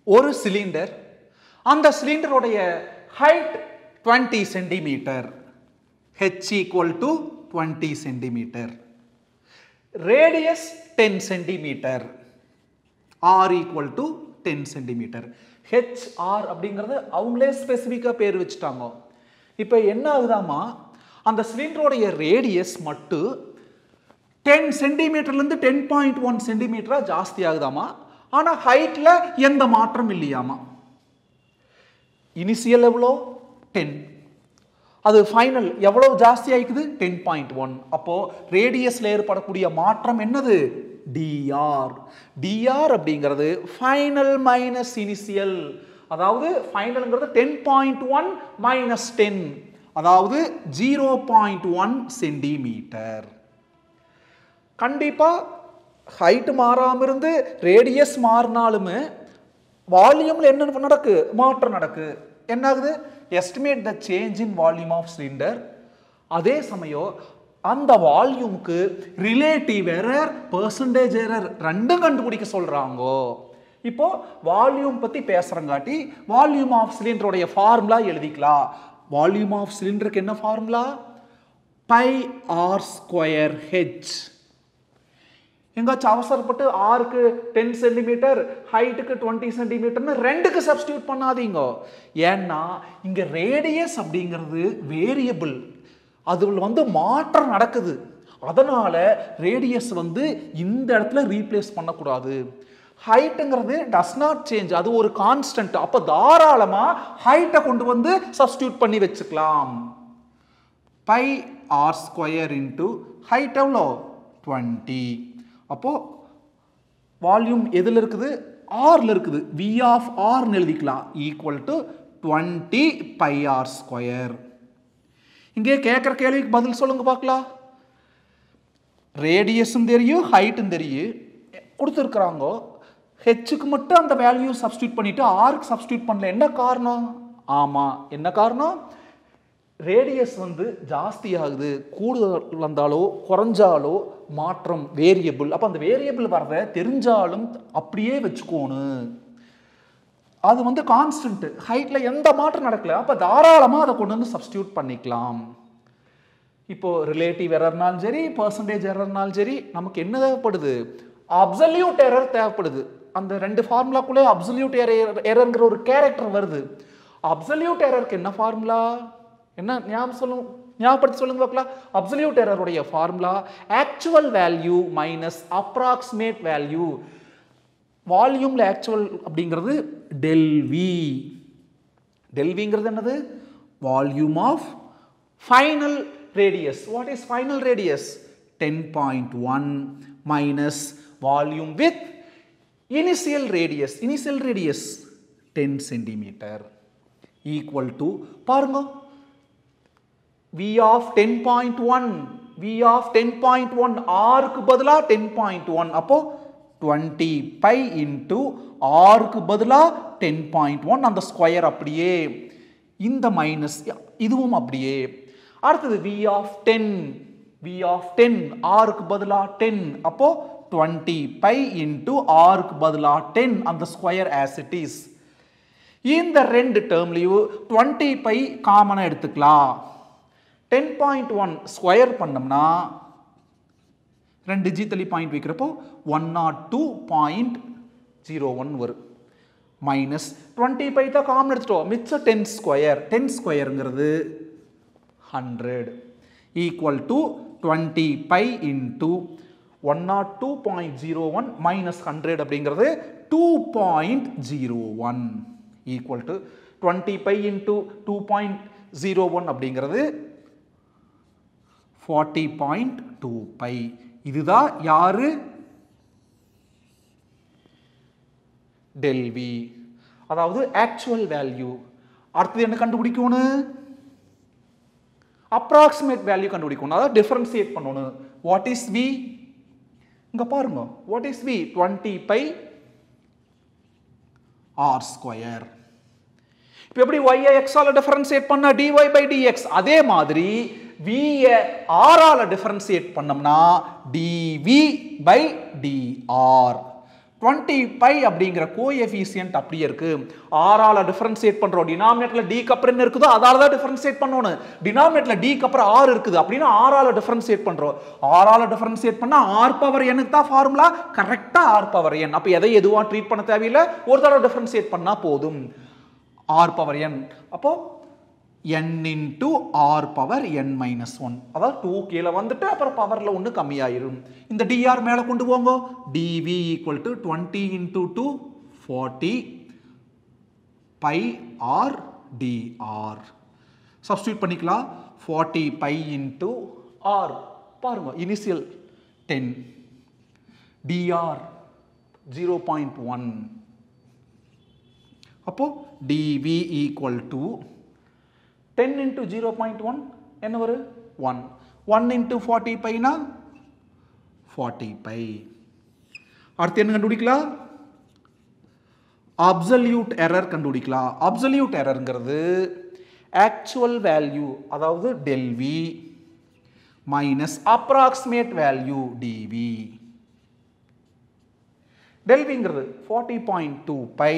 ஒரு சிலிண்டர் அந்த சிலிண்டருடைய height 20 centimetre H equal to twenty centimetre radius ten centimetre R equal to ten centimetre HR அப்படிங்கிறது அவங்களே ஸ்பெசிஃபிக்காக பேர் வச்சுட்டாங்க இப்போ என்ன ஆகுதாமா அந்த சிலிண்டருடைய ரேடியஸ் மட்டும் டென் சென்டிமீட்டர்லேருந்து டென் பாயிண்ட் ஒன் சென்டிமீட்டராக ஜாஸ்தி ஆகுதாமா ஆனால் ஹைட்டில் எந்த மாற்றம் இல்லையாமா இனிஷியல் எவ்வளோ டென் அது ஃபைனல் எவ்வளவு ஜாஸ்தி ஆயிக்குது டென் பாயிண்ட் ஒன் அப்போ ரேடியஸ்ல ஏற்படக்கூடிய மாற்றம் என்னது டிஆர் டிஆர் அப்படிங்கிறது ஃபைனல் மைனஸ் இனிஷியல் அதாவது ஃபைனல்ங்கிறது ten point one minus ten அதாவது ஜீரோ பாயிண்ட் ஒன் சென்டிமீட்டர் கண்டிப்பா ஹைட் மாறாம இருந்து ரேடியஸ் மாறினாலுமே வால்யூம்ல என்ன நடக்கு மாற்றம் நடக்கு என்ன ஆகுது estimate the change in volume of cylinder அதே சமயம் அந்த வால்யூமுக்கு ரிலேட்டிவ் எரர் பெர்சன்டேஜ் எரர் ரெண்டும் கண்டுபிடிக்க சொல்றாங்கோ இப்போ வால்யூம் பத்தி பேசுறங்காட்டி வால்யூம் ஆஃப் சிலிண்டருடைய ஃபார்முலா எழுதிக்கலாம் வால்யூம் ஆஃப் சிலிண்டருக்கு என்ன formula pi R square H எங்காச்சும் அவசரப்பட்டு ஆருக்கு டென் சென்டிமீட்டர் ஹைட்டுக்கு டுவெண்ட்டி சென்டிமீட்டர்னு ரெண்டுக்கு சப்ஸ்டியூட் பண்ணாதீங்க ஏன்னா இங்க ரேடியஸ் அப்படிங்கிறது வேரியபிள் அதுல வந்து மாற்றம் நடக்குது அதனால ரேடியஸ் வந்து இந்த இடத்துல ரீப்ளேஸ் பண்ணக்கூடாது ஹைட்டுங்கிறது டஸ் நாட் சேஞ்ச் அது ஒரு கான்ஸ்டன்ட் அப்போ தாராளமா ஹைட்டை கொண்டு வந்து சப்ஸ்டியூட் பண்ணி வச்சுக்கலாம் pi R square into height எவ்வளோ டுவெண்ட்டி அப்போது வால்யூம் எதில் இருக்குது ஆரில் இருக்குது வி ஆஃப் ஆர்னு எழுதிக்கலாம் equal to twenty pi R square இங்கே கேட்குற கேள்விக்கு பதில் சொல்லுங்க பார்க்கலாம் ரேடியஸும் தெரியும் ஹைட்டும் தெரியும் கொடுத்துருக்குறாங்க ஹெச்சுக்கு மட்டும் அந்த வேல்யூ சப்ஸ்டியூட் பண்ணிட்டு ஆருக்கு சப்ஸ்டியூட் பண்ணல என்ன காரணம் ஆமாம் என்ன காரணம் ரேடியஸ் வந்து ஜாஸ்தி ஆகுது கூடுதல் வந்தாலோ குறைஞ்சாலோ மாற்றம் வேரியபிள் அப்போ அந்த வேரியபிள் வரத தெரிஞ்சாலும் அப்படியே வச்சுக்கோணும் அது வந்து கான்ஸ்டன்ட் ஹைட்ல எந்த மாற்றம் நடக்கல அப்போ தாராளமாக அதை கொண்டு வந்து சப்ஸ்டியூட் பண்ணிக்கலாம் இப்போ ரிலேட்டிவ் எரர்னாலும் சரி பர்சன்டேஜ் எரர்னாலும் சரி நமக்கு என்ன தேவைப்படுது அப்சல்யூட் எரர் தேவைப்படுது அந்த ரெண்டு ஃபார்முலாக்குள்ளே அப்சல்யூட் எரர் எரர்ங்கிற ஒரு கேரக்டர் வருது அப்சல்யூட் எரருக்கு என்ன ஃபார்முலா என்ன ஞாபகம் சொல்லுங்க ஞாபகப்படுத்தி சொல்லுங்க பார்க்கலாம் அப்சல்யூட் எரருடைய formula actual value minus approximate value வால்யூம்ல ஆக்சுவல் அப்படிங்கிறது டெல்வி டெல்விங்கிறது என்னது volume of final radius what is final radius ten point one minus volume with initial radius initial radius ten centimetre equal to பாருங்க V of ten point one V of ten point one ஆருக்கு பதிலாக ten point one அப்போ twenty pi into ஆருக்கு பதிலாக ten point one அந்த square அப்படியே இந்த minus இதுவும் அப்படியே அடுத்தது V of ten V of ten ஆருக்கு பதிலாக டென் அப்போ டுவெண்ட்டி பை இன்ட்டு ஆருக்கு பதிலாக டென் அந்த ஸ்கொயர் ஆஸ் இட் இஸ் இந்த ரெண்டு டேர்ம்லையும் டுவெண்ட்டி பை காமனாக எடுத்துக்கலாம் டென் பாயிண்ட் ஒன் ஸ்கொயர் பண்ணோம்னா ரெண்டு ஜி தள்ளி பாயிண்ட் வைக்கிறப்போ one naught two point zero one வரும் மைனஸ் டுவெண்ட்டி பை தான் காமன் எடுத்துட்டோம் மிச்சம் டென் ஸ்கொயர் டென் ஸ்கொயருங்கிறது hundred equal to twenty pi into one naught two point zero one minus hundred அப்படிங்கிறது two point zero one equal to twenty pi into two point zero one அப்படிங்கிறது forty point two pi இதுதான் யாரு del V அதாவது actual value அடுத்தது என்ன கண்டுபிடிக்கணும் approximate value கண்டுபிடிக்கணும் அதாவது டிஃபரன்சியேட் பண்ணணும் வாட் இஸ் வி இங்க பாருங்க what is V twenty pi R square இப்போ எப்படி ஒய் எக்ஸால டிஃபரன்சியேட் பண்ணா டிஒய் பை டிஎக்ஸ் அதே மாதிரி வி ஆரால டிஃபரன்சியேட் பண்ணோம்னா dV by dR twenty pi அப்படிங்கிற கோஎஃபிசியன்ட் அப்படியே இருக்கு ஆறால டிஃபரன்சியேட் பண்றோம் டினாமினேட்ல டி அப்புறம் என்ன இருக்குதோ அதால தான் டிஃபரன்சியேட் பண்ணணும் டினாமினேட்ல டி அப்புறம் ஆறு இருக்குது அப்படின்னா ஆறால டிஃபரன்சியேட் பண்றோம் ஆறால டிஃபரன்சியேட் பண்ணா ஆர் பவர் எனுக்கு தான் ஃபார்முலா கரெக்டா ஆர் பவர் என் அப்ப எதை எதுவா ட்ரீட் பண்ண தேவையில்லை ஒரு தடவை டிஃபரன்சியேட் பண்ணா போதும் ஆர் பவர் என் அப்போ n into R power N minus one அதாவது டூ கீழே வந்துட்டு அப்புறம் பவரில் ஒன்று கம்மியாயிரும் இந்த டிஆர் மேலே கொண்டு போங்க dV equal to twenty into two forty pi R dR substitute பண்ணிக்கலாம் ஃபார்ட்டி பை இன்ட்டு ஆர் பாருங்க initial ten dR zero point one அப்போ dV equal to ten into zero point one என்ன வரும் ஒன் ஒன் இன்ட்டு ஃபார்ட்டி பைனா forty pi அடுத்து என்ன கண்டுபிடிக்கலாம் absolute error கண்டுபிடிக்கலாம் அப்சல்யூட் எரர்ங்கிறது ஆக்சுவல் வேல்யூ அதாவது del V minus approximate value dV டெல்விங்கிறது forty point two pi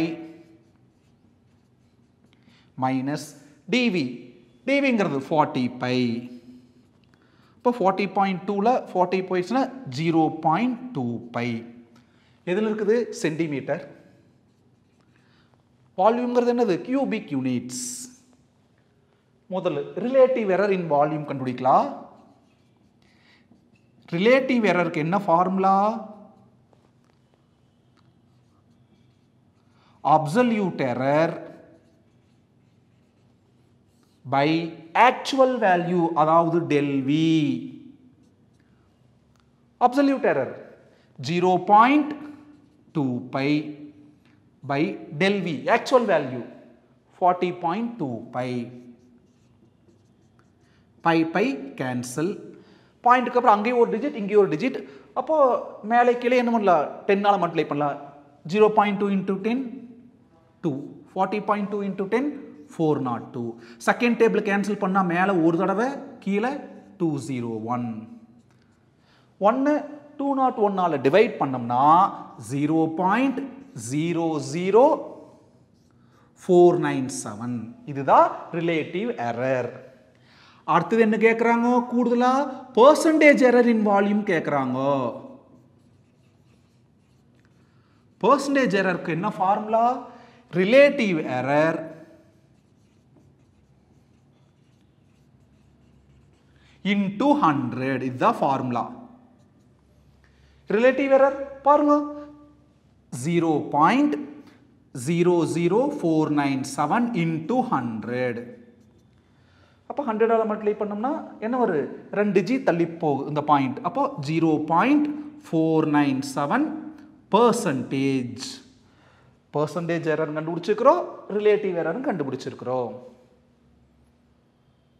minus dV டிவிங்கிறது ஃபார்ட்டி பை இப்போ ஃபார்ட்டி பாயிண்ட் டூவில் ஃபார்ட்டி போயிடுச்சுன்னா ஜீரோ பாயிண்ட் டூ பை எதில் இருக்குது சென்டிமீட்டர் வால்யூம்ங்கிறது என்னது கியூபிக் யூனிட்ஸ் முதல்ல ரிலேட்டிவ் எரர் இன் வால்யூம் கண்டுபிடிக்கலாம் ரிலேட்டிவ் எரருக்கு என்ன formula absolute error by actual value அதாவது del V absolute error zero point two pi by del V actual value forty point two pi pi pi cancel பாயிண்ட்டுக்கு அப்புறம் அங்கேயும் ஒரு digit இங்கேயும் ஒரு டிஜிட் அப்போ மேலே கீழே என்ன பண்ணலாம் டென்னால் மல்டிப்ளை பண்ணலாம் zero point two into ten two forty point two into ten four naught two second table cancel பண்ணால் மேலே ஒரு தடவை கீழே டூ ஜீரோ ஒன் ஒன்று டூ நாட் ஒன்னால் டிவைட் பண்ணோம்னா zero point zero zero four nine seven இதுதான் ரிலேட்டிவ் எரர் அடுத்தது என்ன கேட்குறாங்க கூடுதலா பர்சன்டேஜ் எரர் இன் வால்யூம் கேட்குறாங்க பர்சன்டேஜ் எரருக்கு என்ன formula relative error into hundred இதுதான் ஃபார்முலா ரிலேட்டிவ் எரர் பாருங்க zero point zero zero four nine seven into hundred அப்போ ஹண்ட்ரடால் மல்டிப்ளை பண்ணோம்னா என்ன ஒரு ரெண்டு ஜி தள்ளி போகுது இந்த பாயிண்ட் அப்போ zero point four nine seven percentage percentage error கண்டுபிடிச்சிருக்கிறோம் ரிலேட்டிவ் எரரும் கண்டுபிடிச்சிருக்கிறோம்